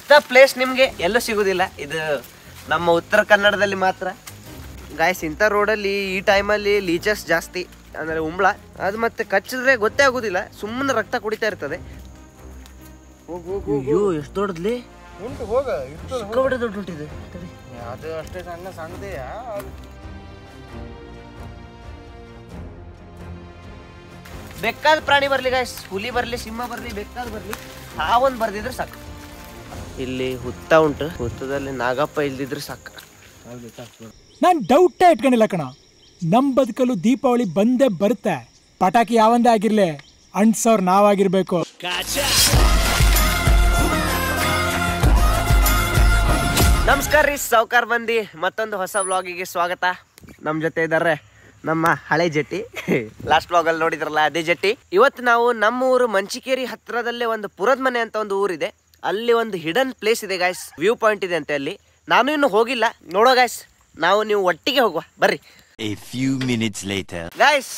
ಇಂಥ ಪ್ಲೇಸ್ ನಿಮಗೆ ಎಲ್ಲೂ ಸಿಗೋದಿಲ್ಲ ಇದು ನಮ್ಮ ಉತ್ತರ ಕನ್ನಡದಲ್ಲಿ ಮಾತ್ರ ಗಾಯ್ಸ್ ಇಂಥ ರೋಡಲ್ಲಿ ಈ ಟೈಮಲ್ಲಿ ಲೀಚಸ್ ಜಾಸ್ತಿ ಅಂದರೆ ಉಂಬಳ ಅದು ಮತ್ತೆ ಕಚ್ಚಿದ್ರೆ ಗೊತ್ತೇ ಆಗೋದಿಲ್ಲ ಸುಮ್ಮನೆ ರಕ್ತ ಕುಡಿತಾ ಇರ್ತದೆ ಅಯ್ಯೋ ಎಷ್ಟು ದೊಡ್ಡದ್ಲಿ ಉಂಟು ಹೋಗ ಇರ್ತದೆ ಸಿಕ್ಕಾಪಟ್ಟೆ ದೊಡ್ಡ ಉಂಟಿದೆ ಅದು ಅಷ್ಟೇ ಸಣ್ಣ ಸಣ್ಣದೆಯಾ ಬೇಕಾದ ಪ್ರಾಣಿ ಬರ್ಲಿ ಗಾಯ್ಸ್ ಹುಲಿ ಬರ್ಲಿ ಸಿಂಹ ಬರ್ಲಿ ಬೇಕಾದ ಬರ್ಲಿ ಹಾವೊಂದು ಬರ್ದಿದ್ರೆ ಸಾಕು ಇಲ್ಲಿ ಹುತ್ತ ಉಂಟು ಹುತ್ತದಲ್ಲಿ ನಾಗಪ್ಪ ಇಲ್ದಿದ್ರೆ ಸಾಕು ನಾನು ಡೌಟೇ ಇಟ್ಕೊಂಡಿಲ್ಲ ಕಣ ನಮ್ಮ ಬದುಕಲು ದೀಪಾವಳಿ ಬಂದೇ ಬರುತ್ತೆ ಪಟಾಕಿ ಯಾವಂದೇ ಆಗಿರ್ಲಿ ಅಂಟ್ಸೋರ್ ನಾವಾಗಿರ್ಬೇಕು ನಮಸ್ಕಾರ ರೀ ಸಾವ್ಕಾರ್ ಬಂದಿ ಮತ್ತೊಂದು ಹೊಸ ವ್ಲಾಗಿಗೆ ಸ್ವಾಗತ ನಮ್ಮ ಜೊತೆ ಇದ್ದಾರೆ ನಮ್ಮ ಹಳೆ ಜಟ್ಟಿ ಲಾಸ್ಟ್ ವ್ಲಾಗಲ್ಲಿ ನೋಡಿದ್ರಲ್ಲ ಅದೇ ಜಟ್ಟಿ ಇವತ್ತು ನಾವು ನಮ್ಮ ಊರು ಮಂಚಿಕೇರಿ ಹತ್ರದಲ್ಲೇ ಒಂದು ಪುರದ ಮನೆ ಅಂತ ಒಂದು ಊರಿದೆ ಅಲ್ಲಿ ಒಂದು ಹಿಡನ್ ಪ್ಲೇಸ್ ಇದೆ ಗಾಯ್ಸ್ ವ್ಯೂ ಪಾಯಿಂಟ್ ಇದೆ ಅಂತೆ ಅಲ್ಲಿ ನಾನು ಇನ್ನು ಹೋಗಿಲ್ಲ ನೋಡೋ ಗಾಯ್ಸ್ ನಾವು ನೀವು ಒಟ್ಟಿಗೆ ಹೋಗುವ ಬರ್ರಿ A few minutes later. Guys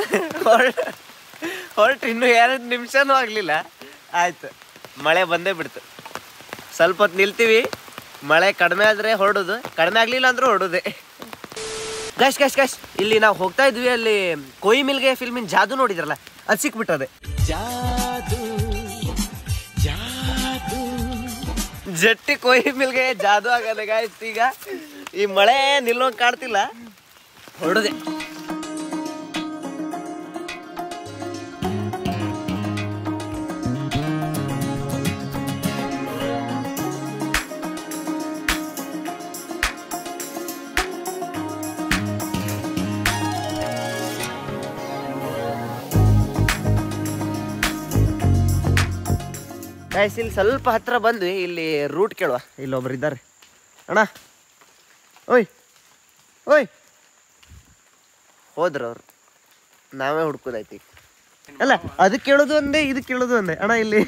ಹೊರಟು ಇನ್ನು ಎರಡು ನಿಮಿಷನೂ ಆಗಲಿಲ್ಲ ಆಯ್ತು ಮಳೆ ಬಂದೇ ಬಿಡ್ತು ಸ್ವಲ್ಪ ಹೊತ್ತು ನಿಲ್ತೀವಿ ಮಳೆ ಕಡಿಮೆ ಆದರೆ ಹೊರಡೋದು ಕಡಿಮೆ ಆಗಲಿಲ್ಲ ಅಂದ್ರೂ ಹೊರಡೋದೆ ಗಾಯ್ಸ್ ಗಾಯ್ಸ್ ಗಾಯ್ಸ್ ಇಲ್ಲಿ ನಾವು ಹೋಗ್ತಾ ಇದ್ವಿ ಅಲ್ಲಿ ಕೊಯ್ ಮಿಲ್ಗೆ ಫಿಲ್ಮಿನ ಜಾದು ನೋಡಿದ್ರಲ್ಲ ಅದು ಸಿಕ್ಬಿಟ್ಟದೆ ಜಟ್ಟಿ ಕೊಯ್ ಮಿಲ್ಗೆ ಜಾದು ಆಗದೆ ಗಾಯ್ಸ್ ಈಗ ಈ ಮಳೆ ನಿಲ್ಲೋಂಗ್ ಕಾಡ್ತಿಲ್ಲ ಹೊರಡದೆ ಗಾಯ್ಸ್ ಇಲ್ಲಿ ಸ್ವಲ್ಪ ಹತ್ರ ಬಂದ್ವಿ ಇಲ್ಲಿ ರೂಟ್ ಕೇಳುವ ಇಲ್ಲೊಬ್ರು ಇದ್ದಾರೆ ಅಣ್ಣ ಓಯ್ ಓಯ್ ಹೋದ್ರ ಅವ್ರು ನಾವೇ ಹುಡ್ಕೋದಾಯ್ತು ಈಗ ಅಲ್ಲ ಅದು ಕೇಳೋದು ಒಂದೇ ಇದು ಕೇಳೋದು ಒಂದೇ ಅಣ್ಣ ಇಲ್ಲಿ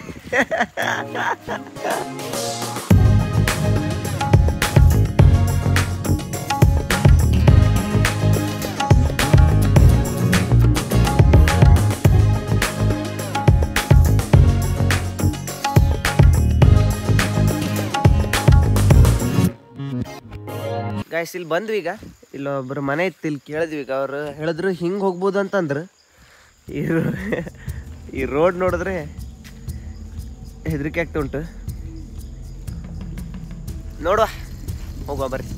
ಗಾಯ್ಸ್ ಇಲ್ಲಿ ಬಂದ್ವಿ ಈಗ ಇಲ್ಲೊಬ್ರು ಮನೆ ಇತ್ತು ಇಲ್ಲಿ ಕೇಳಿದ್ವಿ ಈಗ ಅವ್ರು ಹೇಳಿದ್ರು ಹಿಂಗೆ ಹೋಗ್ಬೋದು ಅಂತಂದ್ರು ಈ ರೋ- ಈ ರೋಡ್ ನೋಡಿದ್ರೆ ಹೆದರಿಕೆ ಆಗ್ತಾ ಉಂಟು ನೋಡುವ ಹೋಗುವ ಬರ್ರಿ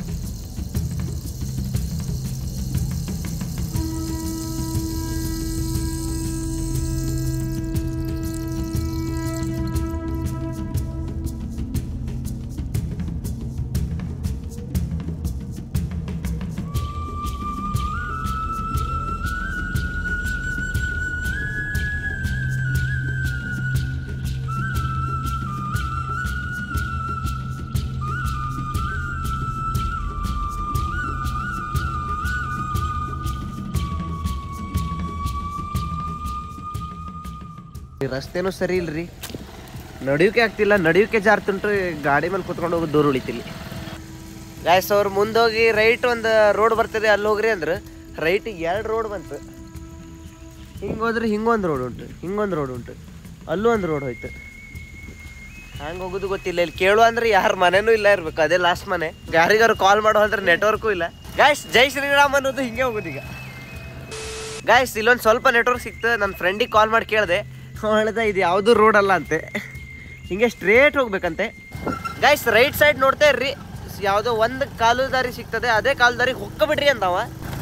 ಈ ರಸ್ತೆನೂ ಸರಿ ಇಲ್ರಿ ನಡೆಯೋಕೆ ಆಗ್ತಿಲ್ಲ ನಡೆಯೋಕೆ ಜಾರ್ತುಂಟು ಗಾಡಿ ಮೇಲೆ ಕುತ್ಕೊಂಡು ಹೋಗೋದು ದೂರ ಉಳಿತಿಲ್ಲ ಗಾಯ್ಸ್ ಅವ್ರು ಮುಂದೋಗಿ ರೈಟ್ ಒಂದು ರೋಡ್ ಬರ್ತದೆ ಅಲ್ಲಿ ಹೋಗ್ರಿ ಅಂದ್ರೆ ರೈಟ್ ಎರಡು ರೋಡ್ ಬಂತು ಹಿಂಗೆ ಹೋದ್ರೆ ಹಿಂಗೊಂದು ರೋಡ್ ಉಂಟು ಹಿಂಗೊಂದು ರೋಡ್ ಉಂಟು ಅಲ್ಲೂ ಒಂದು ರೋಡ್ ಹೋಯ್ತು ಹಂಗೆ ಹೋಗೋದು ಗೊತ್ತಿಲ್ಲ ಇಲ್ಲಿ ಕೇಳು ಅಂದ್ರೆ ಯಾರ ಮನೆನೂ ಇಲ್ಲ ಇರ್ಬೇಕು ಅದೇ ಲಾಸ್ಟ್ ಮನೆ ಯಾರಿಗಾರು ಕಾಲ್ ಮಾಡೋ ಅಂದ್ರೆ ನೆಟ್ವರ್ಕು ಇಲ್ಲ ಗಾಯ್ಸ್ ಜೈ ಶ್ರೀರಾಮ್ ಅನ್ನೋದು ಹಿಂಗೆ ಹೋಗೋದು ಈಗ ಗಾಯ್ಸ್ ಇಲ್ಲೊಂದು ಸ್ವಲ್ಪ ನೆಟ್ವರ್ಕ್ ಸಿಕ್ತು ನನ್ನ ಫ್ರೆಂಡಿಗೆ ಕಾಲ್ ಮಾಡಿ ಕೇಳಿದೆ ಹೇಳ್ದೆ ಇದು ಯಾವುದು ರೋಡ್ ಅಲ್ಲ ಅಂತೆ ಹಿಂಗೆ ಸ್ಟ್ರೇಟ್ ಹೋಗ್ಬೇಕಂತೆ ಗಾಯ್ಸ್ ರೈಟ್ ಸೈಡ್ ನೋಡ್ತಾ ಇರ್ರಿ ಯಾವುದೋ ಒಂದು ಕಾಲು ದಾರಿ ಸಿಗ್ತದೆ ಅದೇ ಕಾಲು ದಾರಿಗೆ ಹೊಕ್ಕಬಿಡ್ರಿ ಅಂದವ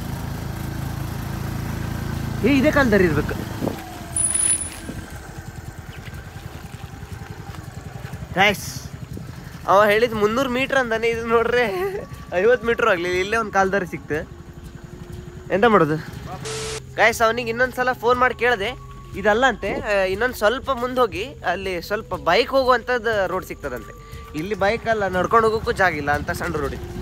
ಏ ಇದೇ ಕಾಲು ದಾರಿ ಇರ್ಬೇಕು ಗಾಯ್ಸ್ ಅವ ಹೇಳಿದ್ ಮುನ್ನೂರು ಮೀಟ್ರ್ ಅಂದಾನೆ ಇದು ನೋಡ್ರೆ ಐವತ್ತು ಮೀಟ್ರ್ ಆಗಲಿಲ್ಲ ಇಲ್ಲೇ ಒಂದು ಕಾಲು ದಾರಿ ಸಿಕ್ತು ಎಂತ ಮಾಡೋದು ಗಾಯ್ಸ್ ಅವನಿಗೆ ಇನ್ನೊಂದು ಸಲ ಫೋನ್ ಮಾಡಿ ಕೇಳಿದೆ ಇದಲ್ಲ ಅಂತೆ ಇನ್ನೊಂದು ಸ್ವಲ್ಪ ಮುಂದೆ ಹೋಗಿ ಅಲ್ಲಿ ಸ್ವಲ್ಪ ಬೈಕ್ ಹೋಗುವಂಥದ್ದು ರೋಡ್ ಸಿಗ್ತದಂತೆ ಇಲ್ಲಿ ಬೈಕ್ ಅಲ್ಲ ನಡ್ಕೊಂಡು ಹೋಗೋಕ್ಕೂ ಜಾಗ ಇಲ್ಲ ಅಂತ ಸಣ್ಣ ರೋಡ್ ಇದೆ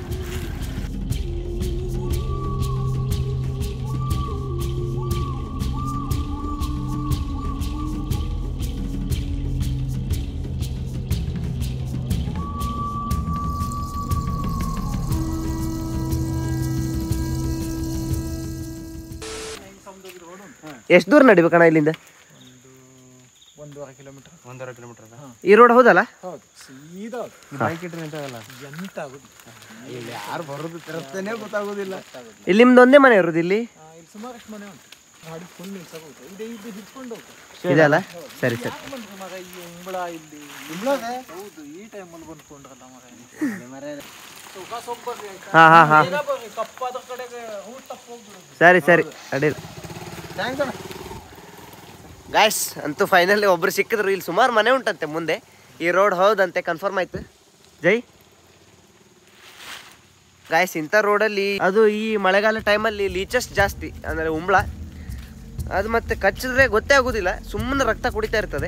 ಎಷ್ಟು ದೂರ ನಡಿಬೇಕಣ್ಣ ಇಲ್ಲಿಂದ ಒಂದು ಒಂದೂವರೆ ಕಿಲೋಮೀಟರ್ ಒಂದೂವರೆ ಕಿಲೋಮೀಟರ್ ಅದ ಈ ರೋಡ್ ಹೌದಲ್ಲ ಹೌದು ಸೀದಾ ಹೌದು. ಬೈಕ್ ಇಟ್ರೆ ನಿಂತದಲ್ಲ ಎಂತ ಆಗುದು ಇಲ್ಲಿ ಯಾರು ಬರೋದು ತಿರುಗ್ತಾನೆ ಗೊತ್ತಾಗೋದಿಲ್ಲ ಇಲ್ಲಿ ನಿಮ್ದು ಒಂದೇ ಮನೆ ಇರೋದು ಇಲ್ಲಿ ಆ, ಇಲ್ಲಿ ಸುಮಾರಷ್ಟು ಮನೆ ಉಂಟು ಗಾಡಿ ಫುಲ್ ನಿಲ್ಸಬಹುದು ಇದೆ ಇದು ಹಿಡ್ಕೊಂಡು ಹೋಗ್ತದೆ ಇದೆ ಅಲ್ಲ ಸರಿ ಸರಿ ಬಂದ್ರು ಮಗ ಈ ಉಂಬಳ ಇಲ್ಲಿ ಹೌದು ಈ ಟೈಮಲ್ಲಿ ಬಂದ್ಕೊಂಡ್ರಲ್ಲ ಮಗ ಸುಖ ಸೊಪ್ಪು ಬರ್ಲಿ ಆಯ್ತಾ ಹಾ ಹಾ ಹಾ ಬೇಗ ಬರ್ರಿ ಕಪ್ಪಾದ ಕಡೆಗೆ ಹೂ ತಪ್ಪ ಹೋಗ್ಬಿಡುದು ಸರಿ ಸರಿ ಅಡ್ಡಿಲ್ಲ ಥ್ಯಾಂಕ್ಸ್ ಅಣ್ಣ ಗಾಯ್ಸ್ ಅಂತೂ ಫೈನಲಿ ಒಬ್ರು ಸಿಕ್ಕಿದ್ರು ಇಲ್ಲಿ ಸುಮಾರು ಮನೆ ಉಂಟಂತೆ ಮುಂದೆ ಈ ರೋಡ್ ಹೌದಂತೆ ಕನ್ಫರ್ಮ್ ಆಯ್ತು ಜೈ ಗಾಯ್ಸ್ ಇಂಥ ರೋಡಲ್ಲಿ ಅದು ಈ ಮಳೆಗಾಲ ಟೈಮಲ್ಲಿ ಲೀಚಸ್ ಜಾಸ್ತಿ ಅಂದರೆ ಉಂಬಳ ಅದು ಮತ್ತೆ ಕಚ್ಚಿದ್ರೆ ಗೊತ್ತೇ ಆಗೋದಿಲ್ಲ ಸುಮ್ಮನೆ ರಕ್ತ ಕುಡಿತಾ ಇರ್ತದೆ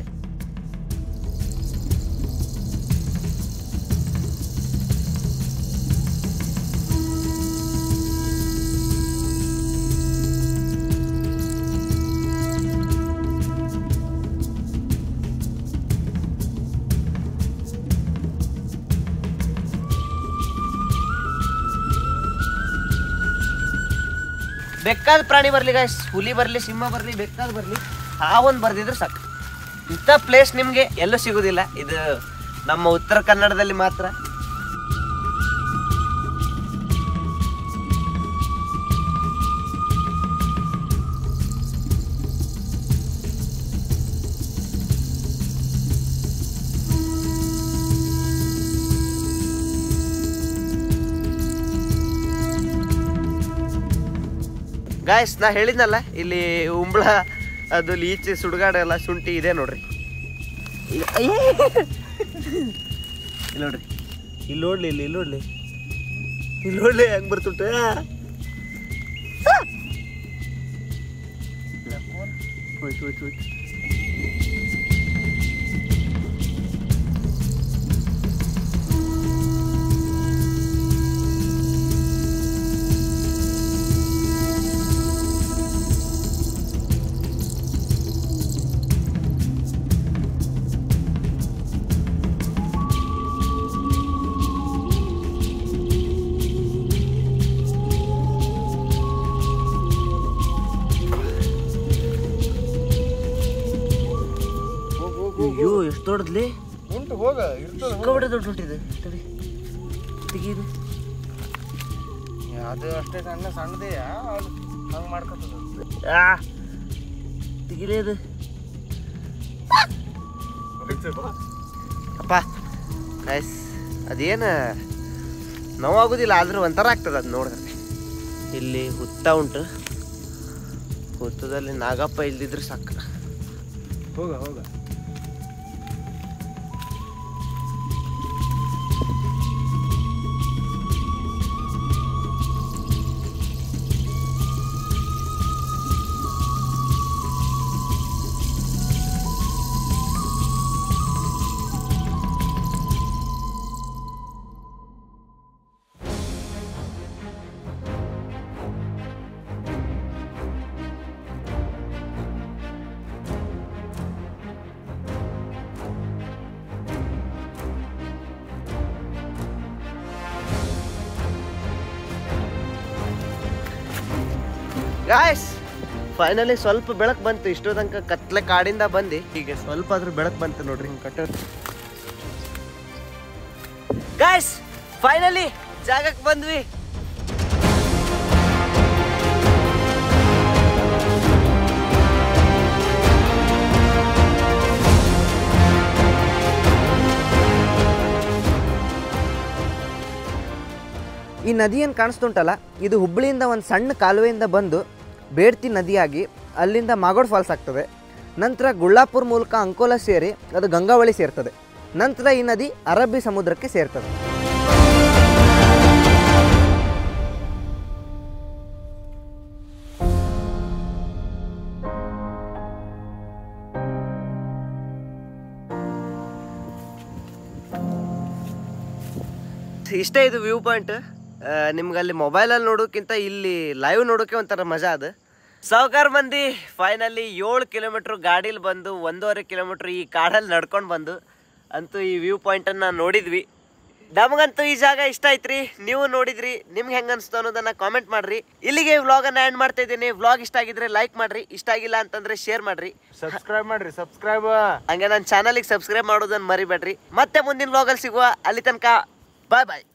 ಬೇಕಾದ ಪ್ರಾಣಿ ಬರಲಿ ಗಾಯ್ಸ್ ಹುಲಿ ಬರಲಿ ಸಿಂಹ ಬರಲಿ ಬೇಕಾದ ಬರಲಿ ಆ ಒಂದು ಬರ್ದಿದ್ರೆ ಸಾಕು ಇಂಥ ಪ್ಲೇಸ್ ನಿಮಗೆ ಎಲ್ಲೂ ಸಿಗೋದಿಲ್ಲ ಇದು ನಮ್ಮ ಉತ್ತರ ಕನ್ನಡದಲ್ಲಿ ಮಾತ್ರ ಗಾಯ್ಸ್ ನಾ ಹೇಳಿದ್ನಲ್ಲ ಇಲ್ಲಿ ಉಂಬಳ ಅದು ಲೀಚಿ ಸುಡುಗಾಡ ಎಲ್ಲ ಶುಂಠಿ ಇದೆ ನೋಡ್ರಿ ಇಲ್ಲಿ ಅಯ್ಯೇ. ಇಲ್ಲಿ ನೋಡ್ರಿ ಇಲ್ಲಿ ನೋಡ್ಲಿ ಇಲ್ಲಿ ಇಲ್ಲಿ ನೋಡ್ಲಿ ಇಲ್ಲಿ ನೋಡ್ಲಿ ಹೆಂಗ್ ಬರ್ತುಂಟ ಹೋಯ್ತು ಹೋಯ್ತು ಹೋಯ್ತು ಅಯ್ಯೋ ಎಷ್ಟು ದೊಡ್ಡದ್ಲಿ ಉಂಟು ಹೋಗ ಇರ್ತದ ಸಿಕ್ಕಾಪಟ್ಟೆ ದೊಡ್ಡ ಹೊಟ್ಟಿದೆ ತಡಿ ತೆಗೀದು ಅದು ಅಷ್ಟೇ ಸಣ್ಣ ಸಣ್ಣದೇಯಾ ಹಂಗೆ ಮಾಡ್ಕೊತದ ಆ ತೆಗಿಲೇ ಅದು ಅಪ್ಪ ಗೈಸ್ ಅದೇನು ನೋವಾಗೋದಿಲ್ಲ ಆದ್ರೂ ಒಂಥರ ಆಗ್ತದೆ ಅದು ನೋಡಿದ್ರೆ ಇಲ್ಲಿ ಹುತ್ತ ಉಂಟು ಹುತ್ತದಲ್ಲಿ ನಾಗಪ್ಪ ಇಲ್ದಿದ್ರೆ ಸಾಕು ಹೋಗ ಹೋಗ ಗಾಯ್ಸ್ ಫೈನಲಿ ಸ್ವಲ್ಪ ಬೆಳಕು ಬಂತು ಇಷ್ಟೋ ತನಕ ಕತ್ಲೆ ಕಾಡಿಂದ ಬಂದು ಈಗ ಸ್ವಲ್ಪ ಆದ್ರೂ ಬೆಳಕು ಬಂತು ನೋಡ್ರಿ ಕಟ್ಟ ಗಾಯ್ಸ್ ಫೈನಲಿ ಜಾಗಕ್ಕೆ ಬಂದ್ವಿ ಈ ನದಿ ಏನು ಕಾಣಿಸ್ತುಂಟಲ್ಲ ಇದು ಹುಬ್ಬಳ್ಳಿಯಿಂದ ಒಂದು ಸಣ್ಣ ಕಾಲುವೆಯಿಂದ ಬಂದು ಬೇಡ್ತಿ ನದಿಯಾಗಿ ಅಲ್ಲಿಂದ ಮಾಗೋಡ್ ಫಾಲ್ಸ್ ಆಗ್ತದೆ ನಂತರ ಗುಳ್ಳಾಪುರ ಮೂಲಕ ಅಂಕೋಲ ಸೇರಿ ಅದು ಗಂಗಾವಳಿ ಸೇರ್ತದೆ ನಂತರ ಈ ನದಿ ಅರಬ್ಬಿ ಸಮುದ್ರಕ್ಕೆ ಸೇರ್ತದೆ ಇಷ್ಟೇ ಇದು ವ್ಯೂ ಪಾಯಿಂಟ್ ನಿಮ್ಗೆ ಅಲ್ಲಿ ಮೊಬೈಲಲ್ಲಿ ನೋಡೋಕ್ಕಿಂತ ಇಲ್ಲಿ ಲೈವ್ ನೋಡೋಕೆ ಒಂಥರ ಮಜಾ ಅದು ಸಾವುಕಾರ ಮಂದಿ ಫೈನಲಿ ಏಳು ಕಿಲೋಮೀಟ್ರ್ ಗಾಡೀಲಿ ಬಂದು ಒಂದೂವರೆ ಕಿಲೋಮೀಟ್ರ್ ಈ ಕಾಡಲ್ಲಿ ನಡ್ಕೊಂಡು ಬಂದು ಅಂತೂ ಈ ವ್ಯೂ ಪಾಯಿಂಟನ್ನು ನೋಡಿದ್ವಿ ನಮಗಂತೂ ಈ ಜಾಗ ಇಷ್ಟ ಐತ್ರಿ ನೀವು ನೋಡಿದ್ರಿ ನಿಮ್ಗೆ ಹೆಂಗ ಅನ್ಸ್ತು ಅನ್ನೋದನ್ನ ಕಾಮೆಂಟ್ ಮಾಡ್ರಿ ಇಲ್ಲಿಗೆ ವ್ಲಾಗ್ ಅನ್ನ ಎಂಡ್ ಮಾಡ್ತಾ ಇದ್ದೀನಿ ವ್ಲಾಗ್ ಇಷ್ಟ ಆಗಿದ್ರೆ ಲೈಕ್ ಮಾಡ್ರಿ ಇಷ್ಟ ಆಗಿಲ್ಲ ಅಂತಂದ್ರೆ ಶೇರ್ ಮಾಡ್ರಿ ಸಬ್ಸ್ಕ್ರೈಬ್ ಮಾಡ್ರಿ ಸಬ್ಸ್ಕ್ರೈಬ್ ಹಂಗೆ ನನ್ನ ಚಾನಲ್ಗೆ ಸಬ್ಸ್ಕ್ರೈಬ್ ಮಾಡೋದನ್ನ ಮರಿಬೇಡ್ರಿ ಮತ್ತೆ ಮುಂದಿನ ವ್ಲಾಗಲ್ಲಿ ಸಿಗುವ ಅಲ್ಲಿ ತನಕ ಬಾಯ್ ಬಾಯ್